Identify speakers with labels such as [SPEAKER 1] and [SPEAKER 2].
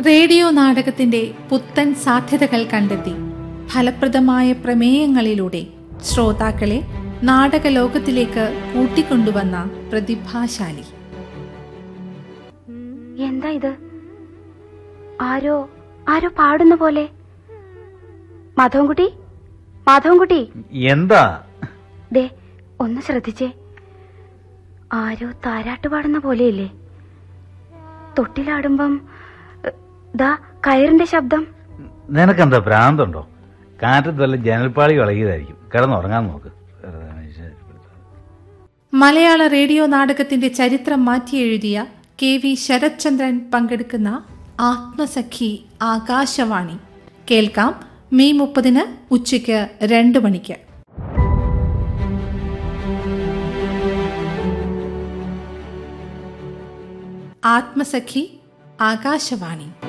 [SPEAKER 1] radio നാടകത്തിന്റെ പുത്തൻ സാധ്യതകൾ കണ്ടെത്തി ഫലപ്രദമായ പ്രമേയങ്ങളിലൂടെ ശ്രോതാക്കളെ നാടകലോകത്തിലേക്ക് കൂട്ടിക്കൊണ്ടുവന്ന പ്രതിഭാശാലി
[SPEAKER 2] എന്താ ഇത് ആരോ ആരോ പാടുന്ന പോലെ മാധവൻകുട്ടി മാധവൻകുട്ടി
[SPEAKER 3] എന്താ
[SPEAKER 2] ദേ ഒന്ന് ശ്രദ്ധിച്ചേ ആരോ താരാട്ട് പാടുന്ന പോലെയില്ലേ തൊട്ടിലാടുമ്പം എ, ദാ കയറിന്റെ ശബ്ദം
[SPEAKER 3] നിനക്കെന്താ ഭ്രാന്തുണ്ടോ കാറ്റത്ത് വല്ല ജനൽപ്പാളി ഇളകിയതായിരിക്കും കിടന്നുറങ്ങാൻ നോക്ക് വെറുതെ മനുഷ്യനെ
[SPEAKER 1] മലയാള റേഡിയോ നാടകത്തിന്റെ ചരിത്രം മാറ്റിയെഴുതിയ കെ വി ശരത്ചന്ദ്രൻ പങ്കെടുക്കുന്ന ആത്മസഖി ആകാശവാണി കേൾക്കാം മെയ് മുപ്പതിന് ഉച്ചയ്ക്ക് രണ്ട് മണിക്ക് ആത്മസഖി ആകാശവാണി